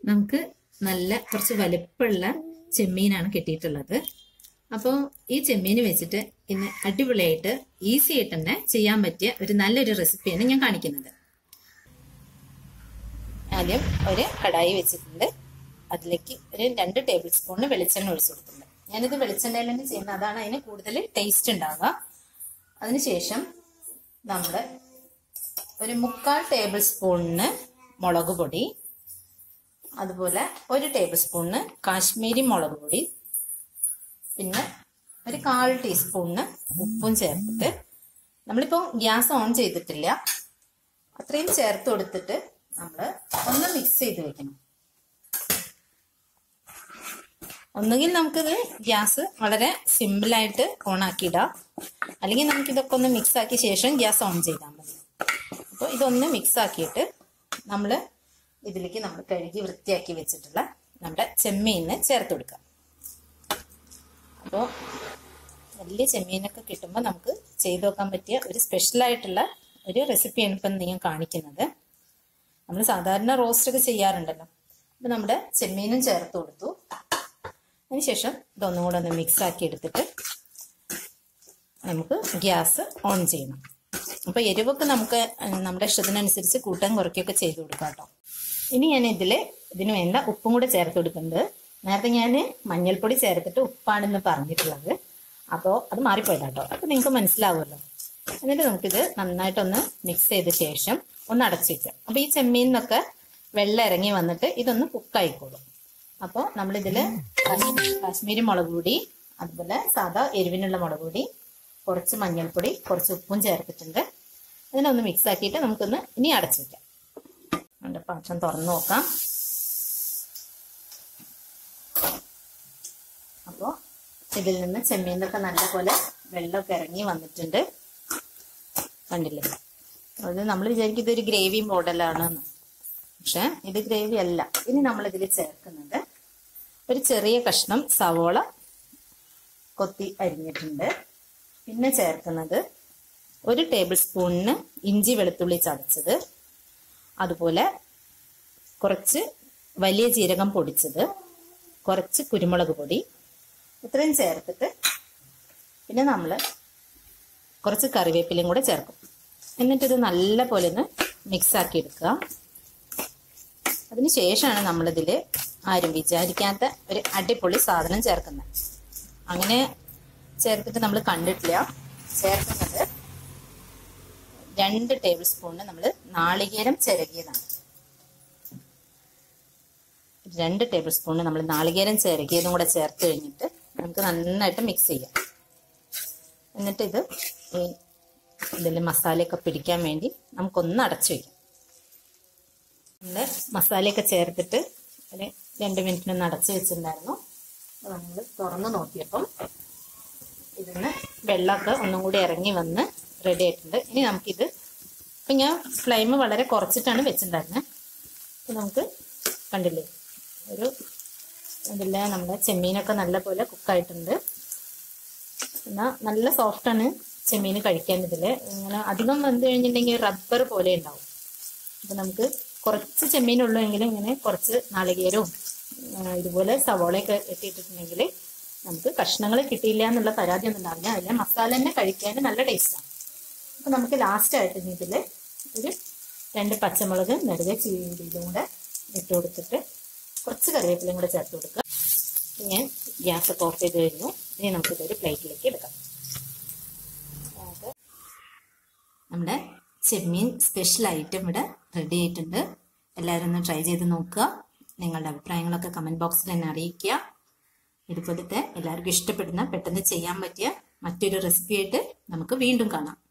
നമുക്ക് നല്ല കുറച്ച് വലിപ്പമുള്ള ചെമ്മീനാണ് കിട്ടിയിട്ടുള്ളത് അപ്പോൾ ഈ ചെമ്മീൻ വെച്ചിട്ട് ഇന്ന് അടിപൊളിയായിട്ട് ഈസി ആയിട്ട് തന്നെ ചെയ്യാൻ പറ്റിയ ഒരു നല്ലൊരു റെസിപ്പിയാണ് ഞാൻ കാണിക്കുന്നത് ആദ്യം ഒരു കടായി വെച്ചിട്ടുണ്ട് അതിലേക്ക് ഒരു രണ്ട് ടേബിൾ സ്പൂൺ വെളിച്ചെണ്ണ ഒഴിച്ചു കൊടുക്കുന്നുണ്ട് ഞാനിത് വെളിച്ചെണ്ണയിൽ തന്നെ ചെയ്യുന്നത് അതാണ് അതിന് കൂടുതൽ ടേസ്റ്റ് ഉണ്ടാവുക അതിനുശേഷം നമ്മൾ ഒരു മുക്കാൽ ടേബിൾ സ്പൂണിന് മുളക് പൊടി അതുപോലെ ഒരു ടേബിൾ സ്പൂണിന് കാശ്മീരി മുളക് പൊടി പിന്നെ ഒരു കാൽ ടീസ്പൂണിന് ഉപ്പും ചേർത്തിട്ട് നമ്മളിപ്പോൾ ഗ്യാസ് ഓൺ ചെയ്തിട്ടില്ല അത്രയും ചേർത്ത് കൊടുത്തിട്ട് നമ്മൾ ഒന്ന് മിക്സ് ചെയ്ത് വെക്കണം ഒന്നുകിൽ നമുക്കിത് ഗ്യാസ് വളരെ സിമ്പിളായിട്ട് ഓൺ ആക്കിയിടാം അല്ലെങ്കിൽ നമുക്ക് ഇതൊക്കെ ഒന്ന് മിക്സ് ആക്കിയ ശേഷം ഗ്യാസ് ഓൺ ചെയ്താൽ മതി അപ്പോൾ ഇതൊന്ന് മിക്സ് ആക്കിയിട്ട് നമ്മൾ ഇതിലേക്ക് നമ്മൾ കഴുകി വൃത്തിയാക്കി വെച്ചിട്ടുള്ള നമ്മുടെ ചെമ്മീനെ ചേർത്ത് കൊടുക്കാം അപ്പോൾ വലിയ ചെമ്മീനൊക്കെ കിട്ടുമ്പോൾ നമുക്ക് ചെയ്തു വെക്കാൻ പറ്റിയ ഒരു സ്പെഷ്യലായിട്ടുള്ള ഒരു റെസിപ്പിയാണ് ഇപ്പം ഞാൻ കാണിക്കുന്നത് നമ്മൾ സാധാരണ റോസ്റ്റ് ഒക്കെ ചെയ്യാറുണ്ടല്ലോ അപ്പം നമ്മുടെ ചെമ്മീനും ചേർത്ത് കൊടുത്തു അതിനുശേഷം ഇതൊന്നും കൂടെ ഒന്ന് മിക്സ് ആക്കി എടുത്തിട്ട് നമുക്ക് ഗ്യാസ് ഓൺ ചെയ്യണം അപ്പോൾ എരിവൊക്കെ നമുക്ക് നമ്മുടെ ഇഷ്ടത്തിനനുസരിച്ച് കൂട്ടാൻ കുറയ്ക്കുകയൊക്കെ ചെയ്ത് കൊടുക്കാം കേട്ടോ ഇനി ഞാൻ ഇതിൽ ഇതിന് വേണ്ട ഉപ്പും കൂടെ ചേർത്ത് കൊടുക്കുന്നുണ്ട് നേരത്തെ ഞാൻ മഞ്ഞൾപ്പൊടി ചേർത്തിട്ട് ഉപ്പാണെന്ന് പറഞ്ഞിട്ടുള്ളത് അപ്പോൾ അത് മാറിപ്പോയതാ കേട്ടോ അപ്പോൾ നിങ്ങൾക്ക് മനസ്സിലാവുമല്ലോ എന്നിട്ട് നമുക്കിത് നന്നായിട്ടൊന്ന് മിക്സ് ചെയ്ത ശേഷം ഒന്ന് അടച്ചു വയ്ക്കാം അപ്പോൾ ഈ ചെമ്മീൻ നിന്നൊക്കെ വെള്ളം ഇറങ്ങി വന്നിട്ട് ഇതൊന്ന് കുക്കായിക്കോളും അപ്പോൾ നമ്മളിതിൽ കാശ്മീരി മുളക് പൊടി അതുപോലെ സാധാ എരിവിനുള്ള മുളക് പൊടി കുറച്ച് മഞ്ഞൾപ്പൊടി കുറച്ച് ഉപ്പും ചേർത്തിട്ടുണ്ട് ഇതിനൊന്ന് മിക്സ് ആക്കിയിട്ട് നമുക്കൊന്ന് ഇനി അടച്ചു വയ്ക്കാം നമ്മുടെ പാത്രം തുറന്നു നോക്കാം അപ്പോൾ ഇതിൽ നിന്ന് ചെമ്മീനൊക്കെ നല്ലപോലെ വെള്ളമൊക്കെ ഇറങ്ങി വന്നിട്ടുണ്ട് കണ്ടില്ലേ അത് നമ്മൾ വിചാരിക്കും ഇതൊരു ഗ്രേവി മോഡലാണെന്ന് പക്ഷെ ഇത് ഗ്രേവി അല്ല ഇനി നമ്മൾ ഇതിൽ ചേർക്കുന്നത് ഒരു ചെറിയ കഷ്ണം സവോള കൊത്തി അരിഞ്ഞിട്ടുണ്ട് പിന്നെ ചേർക്കുന്നത് ഒരു ടേബിൾ സ്പൂണിന് ഇഞ്ചി വെളുത്തുള്ളി ചതച്ചത് അതുപോലെ കുറച്ച് വലിയ ജീരകം പൊടിച്ചത് കുറച്ച് കുരുമുളക് പൊടി ഇത്രയും ചേർത്തിട്ട് പിന്നെ നമ്മൾ കുറച്ച് കറിവേപ്പിലയും കൂടെ ചേർക്കും എന്നിട്ടിത് നല്ല പോലെ ഒന്ന് മിക്സ് ആക്കി എടുക്കുക അതിന് ശേഷമാണ് നമ്മളിതിൽ ആരും വിചാരിക്കാത്ത ഒരു അടിപൊളി സാധനം ചേർക്കുന്നത് അങ്ങനെ ചേർത്തിട്ട് നമ്മൾ കണ്ടിട്ടില്ല ചേർക്കുന്നത് രണ്ട് ടേബിൾ സ്പൂണിന് നമ്മൾ നാളികേരം ചിരകിയതാണ് രണ്ട് ടേബിൾ സ്പൂണിന് നമ്മൾ നാളികേരം ചിരകിയതും കൂടെ ചേർത്ത് കഴിഞ്ഞിട്ട് നമുക്ക് നന്നായിട്ട് മിക്സ് ചെയ്യാം എന്നിട്ട് ഇത് ഈ ഇതിൽ മസാലയൊക്കെ പിടിക്കാൻ വേണ്ടി നമുക്കൊന്ന് അടച്ചു വയ്ക്കാം നമ്മൾ മസാലയൊക്കെ ചേർത്തിട്ട് ഒരു രണ്ട് മിനിറ്റിനൊന്ന് അടച്ചു വെച്ചിട്ടുണ്ടായിരുന്നു നമ്മൾ തുറന്ന് നോക്കിയപ്പം ഇതിന്ന് വെള്ളമൊക്കെ ഒന്നും കൂടി ഇറങ്ങി വന്ന് റെഡി ആയിട്ടുണ്ട് ഇനി നമുക്കിത് ഇപ്പം ഞാൻ ഫ്ലെയിം വളരെ കുറച്ചിട്ടാണ് വെച്ചിട്ടുണ്ടായിരുന്നത് അപ്പം നമുക്ക് കണ്ടില്ലേ ഒരു ഇതിൽ നമ്മുടെ ചെമ്മീനൊക്കെ നല്ല പോലെ കുക്കായിട്ടുണ്ട് എന്നാൽ നല്ല സോഫ്റ്റാണ് ചെമ്മീൻ കഴിക്കാൻ ഇതിൽ ഇങ്ങനെ അധികം വന്നു കഴിഞ്ഞിട്ടുണ്ടെങ്കിൽ റബ്ബർ പോലെ ഉണ്ടാവും അപ്പം നമുക്ക് കുറച്ച് ചെമ്മീനുള്ളൂ എങ്കിലും ഇങ്ങനെ കുറച്ച് നാളികേരവും ഇതുപോലെ സവോളയൊക്കെ ഇട്ടിട്ടുണ്ടെങ്കിൽ നമുക്ക് കഷ്ണങ്ങൾ കിട്ടിയില്ല എന്നുള്ള പരാതി ഒന്നും ഉണ്ടാവില്ല അതിലെ മസാല തന്നെ കഴിക്കാൻ നല്ല ടേസ്റ്റാണ് അപ്പം നമുക്ക് ലാസ്റ്റ് ആയിട്ട് ഇതിൽ ഒരു രണ്ട് പച്ചമുളക് നെടുകെ ചീരിയും കൂടെ ഇട്ട് കൊടുത്തിട്ട് കുറച്ച് കറിവേപ്പിലയും കൂടെ ചേർത്ത് കൊടുക്കുക ഞാൻ ഗ്യാസ് ഒക്കെ ഓഫ് ചെയ്ത് കഴിഞ്ഞു ഇനി നമുക്കിതൊരു പ്ലേറ്റിലേക്ക് എടുക്കാം നമ്മുടെ ചെമ്മീൻ സ്പെഷ്യൽ ഐറ്റം ഇവിടെ റെഡി ആയിട്ടുണ്ട് എല്ലാവരും ഒന്ന് ട്രൈ ചെയ്ത് നോക്കുക നിങ്ങളുടെ അഭിപ്രായങ്ങളൊക്കെ കമൻറ്റ് ബോക്സിൽ തന്നെ അറിയിക്കുക ഇതുപോലത്തെ എല്ലാവർക്കും ഇഷ്ടപ്പെടുന്ന പെട്ടെന്ന് ചെയ്യാൻ പറ്റിയ മറ്റൊരു റെസിപ്പി ആയിട്ട് നമുക്ക് വീണ്ടും കാണാം